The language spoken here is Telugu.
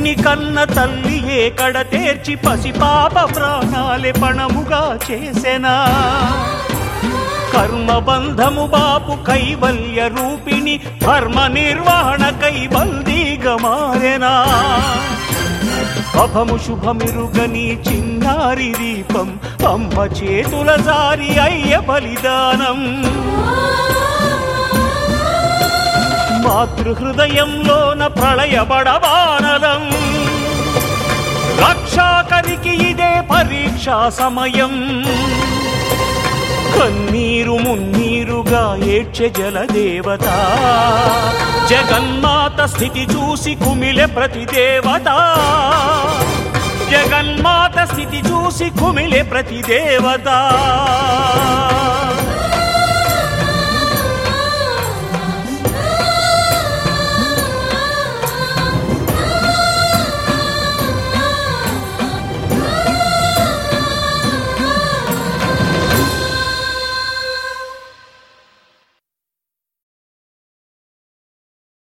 కొడుకుని కన్న తల్లియే కడ తీర్చి పసిపాప ప్రాణాలే పణముగా చేసెనా కర్మబంధము బాపు కైవల్య రూపిణి ధర్మ నిర్వహణ కైబల్దీగా మారెనా అభము శుభమిరుగని చిన్నారి దీపం అమ్మ చేతుల జారి అయ్య బలిదానం మాతృహృదయంలోన ప్రళయబడబానలం రక్షాకరికి ఇదే పరీక్షా సమయం కన్నీరు మున్నీరుగా ఏడ్చె జలదేవత జగన్మాత స్థితి చూసి కుమిలె ప్రతి దేవత జగన్మాత స్థితి చూసి కుమిలె ప్రతి దేవత